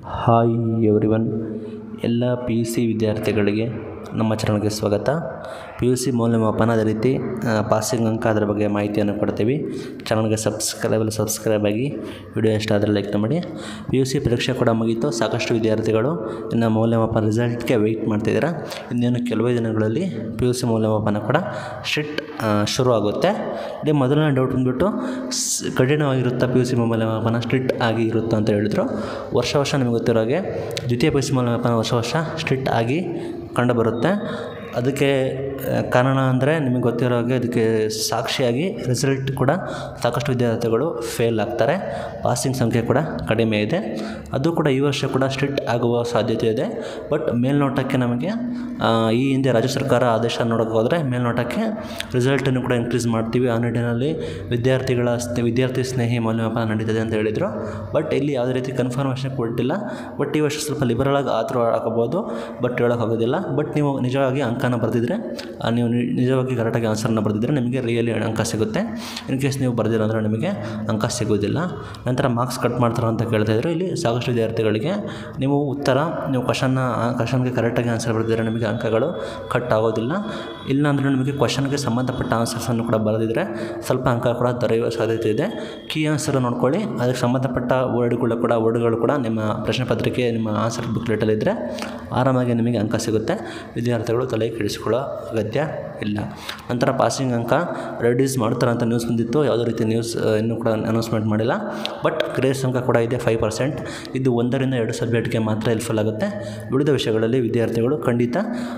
hi everyone ಎಲ್ಲ P U C ವಿದ್ಯಾರ್ಥಿಗಳಿಗೆ ನಮ್ಮ ಚಾನಲ್ಗೆ ಸ್ವಾಗತ ಪಿ ಯು ಸಿ ಮೌಲ್ಯಮಾಪನ ಅದೇ ರೀತಿ ಪಾಸಿಂಗ್ ಅಂಕ ಅದರ ಬಗ್ಗೆ ಮಾಹಿತಿಯನ್ನು ಕೊಡ್ತೀವಿ ಚಾನಲ್ಗೆ ಸಬ್ಸ್ಕ್ರೈಬ್ ಸಬ್ಸ್ಕ್ರೈಬ್ ಆಗಿ ವಿಡಿಯೋ ಇಷ್ಟ ಆದರೆ ಲೈಕ್ ಮಾಡಿ ಪಿ ಯು ಸಿ ಪರೀಕ್ಷೆ ಕೂಡ ಮುಗೀತು ಸಾಕಷ್ಟು ವಿದ್ಯಾರ್ಥಿಗಳು ಇನ್ನು ಮೌಲ್ಯಮಾಪನ ರಿಸಲ್ಟ್ಗೆ ವೆಯ್ಟ್ ಮಾಡ್ತಿದ್ದೀರಾ ಇನ್ನೇನು ಕೆಲವೇ ದಿನಗಳಲ್ಲಿ ಪಿ ಯು ಸಿ ಮೌಲ್ಯಮಾಪನ ಕೂಡ ಸ್ಟ್ರಿಕ್ಟ್ ಶುರು ಆಗುತ್ತೆ ಇಲ್ಲಿ ಮೊದಲನೇ ಡೌಟ್ ಬಂದುಬಿಟ್ಟು ಸ್ ಕಠಿಣವಾಗಿರುತ್ತಾ ಪಿ ಯು ಸಿ ಮೌಲ್ಯಮಾಪನ ಸ್ಟ್ರಿಕ್ಟ್ ಆಗಿ ಇರುತ್ತಾ ಅಂತ ಹೇಳಿದ್ರು ವರ್ಷ ವರ್ಷ ನಿಮಗೆ ಗೊತ್ತಿರೋ ಹಾಗೆ ದ್ವಿತೀಯ ಪಿ ಯು ಸಿ ಮೌಲ್ಯಮಾಪನ ವರ್ಷ ವರ್ಷ ಸ್ಟ್ರಿಕ್ಟ್ ಆಗಿ ಕಂಡುಬರುತ್ತೆ ಅದಕ್ಕೆ ಆ, ಕಾರಣ ಅಂದರೆ ನಿಮಗೆ ಗೊತ್ತಿರೋ ಹಾಗೆ ಅದಕ್ಕೆ ಸಾಕ್ಷಿಯಾಗಿ ರಿಸಲ್ಟ್ ಕೂಡ ಸಾಕಷ್ಟು ವಿದ್ಯಾರ್ಥಿಗಳು ಫೇಲ್ ಆಗ್ತಾರೆ ಪಾಸಿಂಗ್ ಸಂಖ್ಯೆ ಕೂಡ ಕಡಿಮೆ ಇದೆ ಅದು ಕೂಡ ಈ ವರ್ಷ ಕೂಡ ಸ್ಟ್ರಿಕ್ಟ್ ಆಗುವ ಸಾಧ್ಯತೆ ಇದೆ ಬಟ್ ಮೇಲ್ನೋಟಕ್ಕೆ ನಮಗೆ ಆ, ಈ ಹಿಂದೆ ರಾಜ್ಯ ಸರ್ಕಾರ ಆದೇಶ ನೋಡೋಕೆ ಹೋದರೆ ಮೇಲ್ನೋಟಕ್ಕೆ ರಿಸಲ್ಟನ್ನು ಕೂಡ ಇನ್ಕ್ರೀಸ್ ಮಾಡ್ತೀವಿ ಆ ನಿಟ್ಟಿನಲ್ಲಿ ವಿದ್ಯಾರ್ಥಿಗಳ ಸ್ನೇ- ವಿದ್ಯಾರ್ಥಿ ಸ್ನೇಹಿ ಮೌಲ್ಯಮಾಪನ ನಡೀತದೆ ಅಂತ ಹೇಳಿದರು ಬಟ್ ಇಲ್ಲಿ ಯಾವುದೇ ರೀತಿ ಕನ್ಫರ್ಮೇಷನ್ ಕೊಟ್ಟಿಲ್ಲ ಬಟ್ ಈ ವರ್ಷ ಸ್ವಲ್ಪ ಲಿಬರಲ್ ಆಗಿ ಆದರೂ ಹಾಕಬೋದು ಬಟ್ ಹೇಳೋಕ್ಕಾಗೋದಿಲ್ಲ ಬಟ್ ನೀವು ನಿಜವಾಗಿ ಅಂಕನ ಬರೆದಿದ್ರೆ ಆ, ನೀವು ನಿ- ನಿಜವಾಗಿ ಕರೆಕ್ಟಾಗಿ ಆನ್ಸರ್ನ ಬರೆದಿದ್ರೆ ನಿಮಗೆ ರಿಯಲಿ ಅಂಕ ಸಿಗುತ್ತೆ ಇನ್ ಕೇಸ್ ನೀವು ಬರೆದಿಲ್ಲ ಅಂದರೆ ನಿಮಗೆ ಅಂಕ ಸಿಗೋದಿಲ್ಲ ನಂತರ ಮಾರ್ಕ್ಸ್ ಕಟ್ ಮಾಡ್ತಾರೆ ಅಂತ ಕೇಳ್ತಾ ಇದ್ರು ಇಲ್ಲಿ ಸಾಕಷ್ಟು ವಿದ್ಯಾರ್ಥಿಗಳಿಗೆ ನೀವು ಉತ್ತರ ನೀವು ಕ್ವಶನ್ನ ಕ್ವಶನ್ಗೆ ಕರೆಕ್ಟಾಗಿ ಆನ್ಸರ್ ಬರೆದಿದ್ರೆ ನಿಮಗೆ ಅಂಕಗಳು ಕಟ್ ಆಗೋದಿಲ್ಲ ಇಲ್ಲ ಅಂದರೆ ನಿಮಗೆ ಕ್ವಶನ್ಗೆ ಸಂಬಂಧಪಟ್ಟ ಆನ್ಸರ್ಸನ್ನು ಕೂಡ ಬರೆದಿದ್ರೆ ಸ್ವಲ್ಪ ಅಂಕ ಕೂಡ ದೊರೆಯುವ ಸಾಧ್ಯತೆ ಇದೆ ಕೀ ಆನ್ಸರ್ ನೋಡ್ಕೊಳ್ಳಿ ಅದಕ್ಕೆ ಸಂಬಂಧಪಟ್ಟ ವರ್ಡ್ಗಳು ಕೂಡ ವರ್ಡ್ಗಳು ಕೂಡ ನಿಮ್ಮ ಪ್ರಶ್ನೆ ಪತ್ರಿಕೆ ನಿಮ್ಮ ಆನ್ಸರ್ ಬುಕ್ಲೆಟಲ್ಲಿದ್ದರೆ ಆರಾಮಾಗಿ ನಿಮಗೆ ಅಂಕ ಸಿಗುತ್ತೆ ವಿದ್ಯಾರ್ಥಿಗಳು ತಲೆ ಕೆಡಿಸಿಕೊಳ್ಳೋ ಅಗತ್ಯ ಇಲ್ಲ ನಂತರ ಪಾಸಿಂಗ್ ಅಂಕ ರೆಡ್ಯೂಸ್ ಮಾಡ್ತಾರೆ ಅಂತ ನ್ಯೂಸ್ ಬಂದಿತ್ತು ಯಾವುದೇ ರೀತಿ ನ್ಯೂಸ್ ಇನ್ನೂ ಕೂಡ ಅನೌನ್ಸ್ಮೆಂಟ್ ಮಾಡಿಲ್ಲ ಬಟ್ ಗ್ರೇಸ್ ಅಂಕ ಕೂಡ ಇದೆ ಫೈವ್ ಪರ್ಸೆಂಟ್ ಇದು ಒಂದರಿಂದ ಎರಡು ಸಬ್ಜೆಕ್ಟ್ಗೆ ಮಾತ್ರ ಹೆಲ್ಪ್ಫುಲ್ ಆಗುತ್ತೆ ಉಳಿದ ವಿಷಯಗಳಲ್ಲಿ ವಿದ್ಯಾರ್ಥಿಗಳು ಖಂಡಿತ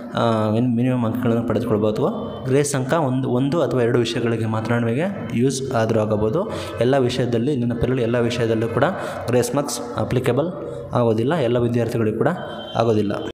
ಮಿನಿಮಮ್ ಅಂಕಗಳನ್ನು ಪಡೆದುಕೊಳ್ಬೋದು ಗ್ರೇಸ್ ಅಂಕ ಒಂದು ಒಂದು ಅಥವಾ ಎರಡು ವಿಷಯಗಳಿಗೆ ಮಾತ್ರ ನಿಮಗೆ ಯೂಸ್ ಆದರೂ ಆಗಬಹುದು ಎಲ್ಲ ವಿಷಯದಲ್ಲಿ ನೆನಪಿರಲಿ ಎಲ್ಲ ವಿಷಯದಲ್ಲೂ ಕೂಡ ಗ್ರೇಸ್ ಮಾರ್ಕ್ಸ್ ಅಪ್ಲಿಕೇಬಲ್ ಆಗೋದಿಲ್ಲ ಎಲ್ಲ ವಿದ್ಯಾರ್ಥಿಗಳಿಗೂ ಕೂಡ ಆಗೋದಿಲ್ಲ